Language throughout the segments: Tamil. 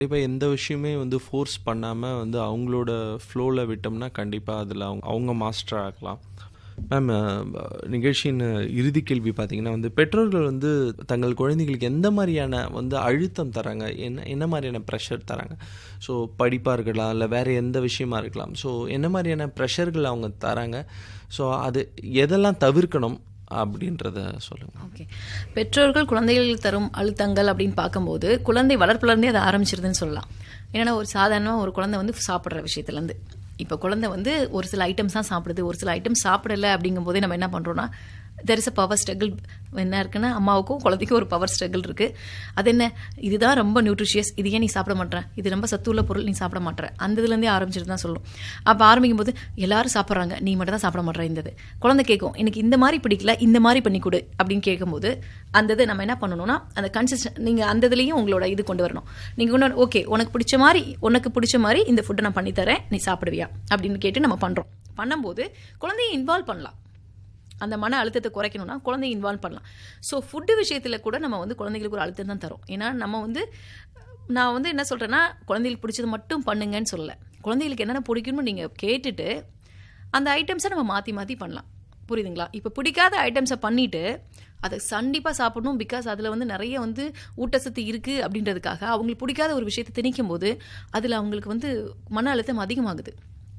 இப்போ எந்த விஷயமே வந்து ஃபோர்ஸ் பண்ணாமல் வந்து அவங்களோட ஃப்ளோவில் விட்டோம்னா கண்டிப்பாக அதில் அவங்க அவங்க மாஸ்டர் ஆகலாம் மேம் நிகழ்ச்சியின் இறுதி கேள்வி பார்த்தீங்கன்னா வந்து பெற்றோர்கள் வந்து தங்கள் குழந்தைகளுக்கு எந்த மாதிரியான வந்து அழுத்தம் தராங்க என்ன என்ன மாதிரியான ப்ரெஷர் தராங்க ஸோ படிப்பாக இருக்கலாம் இல்லை வேறு எந்த விஷயமா இருக்கலாம் ஸோ என்ன மாதிரியான ப்ரெஷர்கள் அவங்க தராங்க ஸோ அது எதெல்லாம் தவிர்க்கணும் அப்படின்றத சொல்லுங்கள் ஓகே பெற்றோர்கள் குழந்தைகள் தரும் அழுத்தங்கள் அப்படின்னு பார்க்கும்போது குழந்தை வளர்ப்புலேருந்தே அது ஆரம்பிச்சிருதுன்னு சொல்லலாம் ஏன்னா ஒரு சாதாரணமாக ஒரு குழந்தை வந்து சாப்பிட்ற விஷயத்துலேருந்து இப்போ குழந்தை வந்து ஒரு சில ஐட்டம்ஸ் தான் சாப்பிடுது ஒரு சில ஐட்டம் சாப்பிடல அப்படிங்கும் போதே நம்ம என்ன பண்ணுறோம்னா there is a power struggle என்ன இருக்குன்னா அம்மாவுக்கும் குழந்தைக்கும் ஒரு பவர் ஸ்ட்ரகிள் இருக்கு அது என்ன இதுதான் ரொம்ப நியூட்ரிஷியஸ் இது ஏன் நீ சாப்பிட மாட்டேற இது ரொம்ப சத்துள்ள பொருள் நீ சாப்பிட மாட்டேற அந்த இதுலேருந்தே ஆரம்பிச்சிட்டு தான் சொல்லணும் அப்போ ஆரம்பிக்கும் போது எல்லாரும் சாப்பிட்றாங்க நீ மட்டும் தான் சாப்பிட மாட்டேற இந்த இது குழந்தை கேட்கும் எனக்கு இந்த மாதிரி பிடிக்கல இந்த மாதிரி பண்ணி கொடு அப்படின்னு கேட்கும்போது அந்த இது நம்ம என்ன பண்ணணும்னா அந்த கன்சிஸ்டன் நீங்கள் அந்த இதுலேயும் உங்களோட இது கொண்டு வரணும் நீங்கள் ஒன்று ஓகே உனக்கு பிடிச்ச மாதிரி உனக்கு பிடிச்ச மாதிரி இந்த ஃபுட்டை நான் பண்ணித்தரேன் நீ சாப்பிடுவியா அப்படின்னு கேட்டு நம்ம பண்ணுறோம் பண்ணும்போது குழந்தைய இன்வால்வ் பண்ணலாம் அந்த மன அழுத்தத்தை குறைக்கணும்னா குழந்தைய இன்வால்வ் பண்ணலாம் ஸோ ஃபுட்டு விஷயத்தில் கூட நம்ம வந்து குழந்தைங்களுக்கு ஒரு அழுத்தம் தான் தரும் ஏன்னா நம்ம வந்து நான் வந்து என்ன சொல்கிறேன்னா குழந்தைகளுக்கு பிடிச்சது மட்டும் பண்ணுங்கன்னு சொல்லலை குழந்தைகளுக்கு என்னென்ன பிடிக்கும்னு நீங்கள் கேட்டுட்டு அந்த ஐட்டம்ஸை நம்ம மாற்றி மாற்றி பண்ணலாம் புரியுதுங்களா இப்போ பிடிக்காத ஐட்டம்ஸை பண்ணிவிட்டு அதை கண்டிப்பாக சாப்பிடணும் பிகாஸ் அதில் வந்து நிறைய வந்து ஊட்டச்சத்து இருக்குது அப்படின்றதுக்காக அவங்களுக்கு பிடிக்காத ஒரு விஷயத்தை திணிக்கும் போது அதில் அவங்களுக்கு வந்து மன அழுத்தம் அதிகமாகுது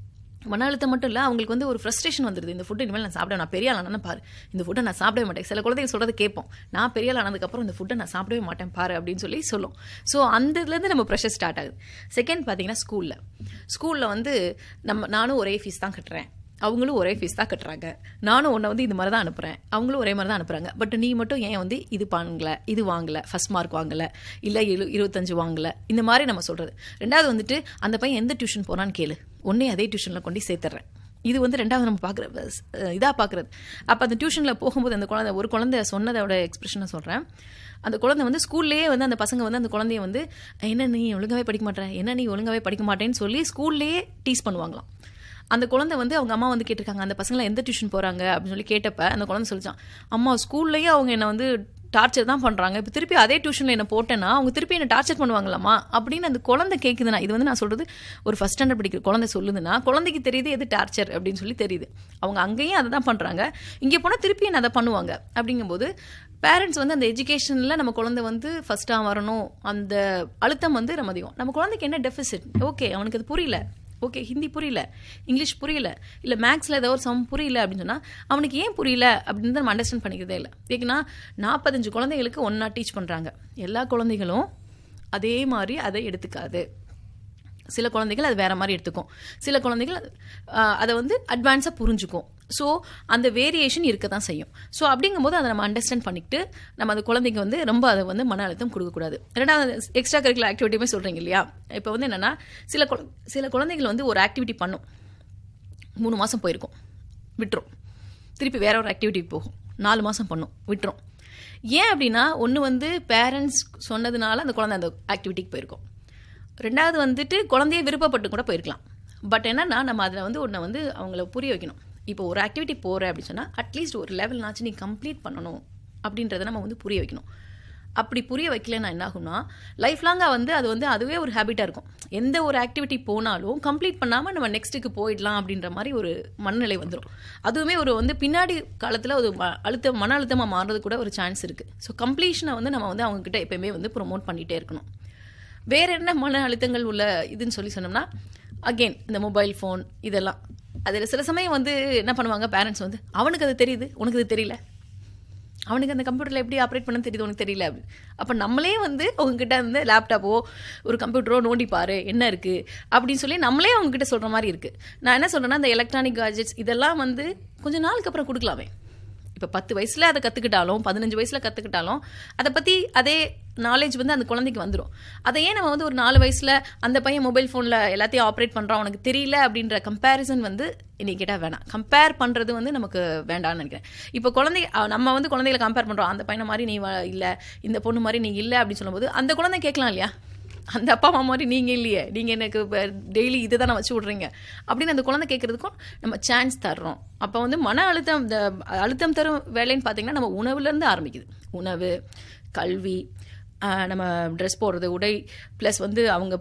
மன அழுத்தம் மட்டும் இல்லை அவங்களுக்கு வந்து ஒரு ஃப்ரஸ்ட்ரேஷன் வந்துடுது இந்த ஃபுட்டு இனிமேல் நான் சாப்பிட நான் பெரிய ஆளானு பாரு இந்த ஃபுட்டை நான் சாப்பிடவே மாட்டேன் சில குழந்தைங்க சொல்கிறத கேட்போம் நான் பெரிய ஆளானதுக்கப்புறம் இந்த ஃபுட்டை நான் சாப்பிடவே மாட்டேன் பாரு அப்படின்னு சொல்லி சொல்லும் ஸோ அந்த இதுலேருந்து நம்ம ப்ரெஷர் ஸ்டார்ட் ஆகுது செகண்ட் பார்த்தீங்கன்னா ஸ்கூலில் ஸ்கூலில் வந்து நம்ம நானும் ஒரே ஃபீஸ் தான் கட்டுறேன் அவங்களும் ஒரே ஃபீஸ் தான் கட்டுறாங்க நானும் உன்னை வந்து இந்த மாதிரி தான் அனுப்புகிறேன் அவங்களும் ஒரே மாதிரி தான் அனுப்புகிறாங்க பட் நீ மட்டும் ஏன் வந்து இது பண்ணல இது வாங்கலை ஃபஸ்ட் மார்க் வாங்கலை இல்லை இரு இருபத்தஞ்சு வாங்கலை இந்த மாதிரி நம்ம சொல்கிறது ரெண்டாவது வந்துட்டு அந்த பையன் எந்த டியூஷன் போனான்னு கேளு உன்னே அதே டியூஷனில் கொண்டு சேர்த்துறேன் இது வந்து ரெண்டாவது நம்ம பார்க்குற இதாக பார்க்குறது அப்போ அந்த டியூஷனில் போகும்போது அந்த குழந்தை ஒரு குழந்தை சொன்னதோட எக்ஸ்பிரஷனை சொல்கிறேன் அந்த குழந்தை வந்து ஸ்கூல்லேயே வந்து அந்த பசங்க வந்து அந்த குழந்தைய வந்து என்ன நீ ஒழுங்காவே படிக்க மாட்டேன் என்ன நீ ஒழுங்காவே படிக்க மாட்டேன்னு சொல்லி ஸ்கூல்லேயே டீஸ் பண்ணுவாங்களாம் அந்த குழந்தை வந்து அவங்க அம்மா வந்து கேட்டிருக்காங்க அந்த பசங்களை எந்த டியூஷன் போகிறாங்க அப்படின்னு சொல்லி கேட்டப்ப அந்த குழந்தை சொல்லிச்சான் அம்மா ஸ்கூல்லேயே அவங்க என்னை வந்து டார்ச்சர் தான் பண்ணுறாங்க இப்போ திருப்பி அதே டியூஷனில் என்ன போட்டேன்னா அவங்க திருப்பி என்ன டார்ச்சர் பண்ணுவாங்களாமா அப்படின்னு அந்த குழந்தை கேட்குதுன்னா இது வந்து நான் சொல்கிறது ஒரு ஃபஸ்ட் ஸ்டாண்டர்ட் படிக்கிற குழந்தை சொல்லுதுன்னா குழந்தைக்கு தெரியுது எது டார்ச்சர் அப்படின்னு சொல்லி தெரியுது அவங்க அங்கேயும் அதை தான் பண்ணுறாங்க இங்கே போனால் திருப்பி என்ன அதை பண்ணுவாங்க அப்படிங்கும்போது பேரண்ட்ஸ் வந்து அந்த எஜுகேஷனில் நம்ம குழந்தை வந்து ஃபஸ்ட்டாக வரணும் அந்த அழுத்தம் வந்து நம்ம அதிகம் நம்ம குழந்தைக்கு என்ன டெஃபிசிட் ஓகே அவனுக்கு அது புரியல ஓகே ஹிந்தி புரியல இங்கிலீஷ் புரியல இல்லை மேக்ஸில் ஏதோ ஒரு சம் புரியல அப்படின்னு சொன்னால் அவனுக்கு ஏன் புரியல அப்படின்னு நம்ம அண்டர்ஸ்டாண்ட் பண்ணிக்கிறதே இல்லை ஏன்னா நாற்பத்தஞ்சு குழந்தைகளுக்கு ஒன்றா டீச் பண்ணுறாங்க எல்லா குழந்தைகளும் அதே மாதிரி அதை எடுத்துக்காது சில குழந்தைகள் அது வேற மாதிரி எடுத்துக்கும் சில குழந்தைகள் அதை வந்து அட்வான்ஸாக புரிஞ்சுக்கும் ஸோ அந்த வேரியேஷன் இருக்க தான் செய்யும் ஸோ அப்படிங்கும்போது அதை நம்ம அண்டர்ஸ்டாண்ட் பண்ணிக்கிட்டு நம்ம அந்த குழந்தைங்க வந்து ரொம்ப அதை வந்து மன அழுத்தம் கொடுக்கக்கூடாது ரெண்டாவது எக்ஸ்ட்ரா கரிக்குலர் ஆக்டிவிட்டியுமே சொல்கிறீங்க இல்லையா இப்போ வந்து என்னென்னா சில குழ சில குழந்தைகள் வந்து ஒரு ஆக்டிவிட்டி பண்ணும் மூணு மாதம் போயிருக்கும் விட்டுரும் திருப்பி வேற ஒரு ஆக்டிவிட்டி போகும் நாலு மாதம் பண்ணும் விட்டுரும் ஏன் அப்படின்னா ஒன்று வந்து பேரண்ட்ஸ் சொன்னதுனால அந்த குழந்தை அந்த ஆக்டிவிட்டிக்கு போயிருக்கும் ரெண்டாவது வந்துட்டு குழந்தைய விருப்பப்பட்டு கூட போயிருக்கலாம் பட் என்னன்னா நம்ம அதில் வந்து ஒன்றை வந்து அவங்கள புரிய வைக்கணும் இப்போ ஒரு ஆக்டிவிட்டி போகிற அப்படின்னு சொன்னால் அட்லீஸ்ட் ஒரு லெவல்னாச்சும் நீ கம்ப்ளீட் பண்ணணும் அப்படின்றத நம்ம வந்து புரிய வைக்கணும் அப்படி புரிய வைக்கலன்னா என்ன ஆகும்னா லைஃப் லாங்காக வந்து அது வந்து அதுவே ஒரு ஹேபிட்டாக இருக்கும் எந்த ஒரு ஆக்டிவிட்டி போனாலும் கம்ப்ளீட் பண்ணாமல் நம்ம நெக்ஸ்ட்டுக்கு போயிடலாம் அப்படின்ற மாதிரி ஒரு மனநிலை வந்துடும் அதுவுமே ஒரு வந்து பின்னாடி காலத்தில் ஒரு அழுத்த மன அழுத்தமாக மாறுறது கூட ஒரு சான்ஸ் இருக்குது ஸோ கம்ப்ளீஷனை வந்து நம்ம வந்து அவங்கக்கிட்ட எப்பயுமே வந்து ப்ரொமோட் பண்ணிகிட்டே இருக்கணும் வேற என்ன மன அழுத்தங்கள் உள்ள இதுன்னு சொல்லி சொன்னோம்னா அகெயின் இந்த மொபைல் ஃபோன் இதெல்லாம் அதில் சில சமயம் வந்து என்ன பண்ணுவாங்க பேரண்ட்ஸ் வந்து அவனுக்கு அது தெரியுது உனக்கு அது தெரியல அவனுக்கு அந்த கம்ப்யூட்டரில் எப்படி ஆப்ரேட் பண்ண தெரியுது உனக்கு தெரியல அப்படி அப்போ நம்மளே வந்து உங்ககிட்ட வந்து லேப்டாப்போ ஒரு கம்ப்யூட்டரோ நோண்டி பாரு என்ன இருக்குது அப்படின்னு சொல்லி நம்மளே அவங்ககிட்ட சொல்கிற மாதிரி இருக்குது நான் என்ன சொல்கிறேன்னா இந்த எலக்ட்ரானிக் கேஜெட்ஸ் இதெல்லாம் வந்து கொஞ்சம் நாளுக்கு அப்புறம் கொடுக்கலாமே இப்போ பத்து வயசில் அதை கற்றுக்கிட்டாலும் பதினஞ்சு வயசில் கற்றுக்கிட்டாலும் அதை பற்றி அதே நாலேஜ் வந்து அந்த குழந்தைக்கு வந்துடும் அதை ஏன் நம்ம வந்து ஒரு நாலு வயசில் அந்த பையன் மொபைல் ஃபோனில் எல்லாத்தையும் ஆப்ரேட் பண்ணுறான் உனக்கு தெரியல அப்படின்ற கம்பேரிசன் வந்து இன்னைக்கு கேட்டால் வேணாம் கம்பேர் பண்ணுறது வந்து நமக்கு வேண்டாம்னு நினைக்கிறேன் இப்போ குழந்தை நம்ம வந்து குழந்தைகளை கம்பேர் பண்ணுறோம் அந்த பையனை மாதிரி நீ இல்லை இந்த பொண்ணு மாதிரி நீ இல்லை அப்படின்னு சொல்லும்போது அந்த குழந்தை கேட்கலாம் இல்லையா அந்த அப்பா அம்மா மாதிரி நீங்கள் இல்லையே நீங்கள் எனக்கு டெய்லி இதை தான் வச்சு விட்றீங்க அப்படின்னு அந்த குழந்தை கேட்குறதுக்கும் நம்ம சான்ஸ் தர்றோம் அப்போ வந்து மன அழுத்தம் இந்த அழுத்தம் தரும் வேலைன்னு பார்த்தீங்கன்னா நம்ம உணவுலேருந்து ஆரம்பிக்குது உணவு கல்வி ஆஹ் நம்ம ட்ரெஸ் போடுறது உடை ப்ளஸ் வந்து அவங்க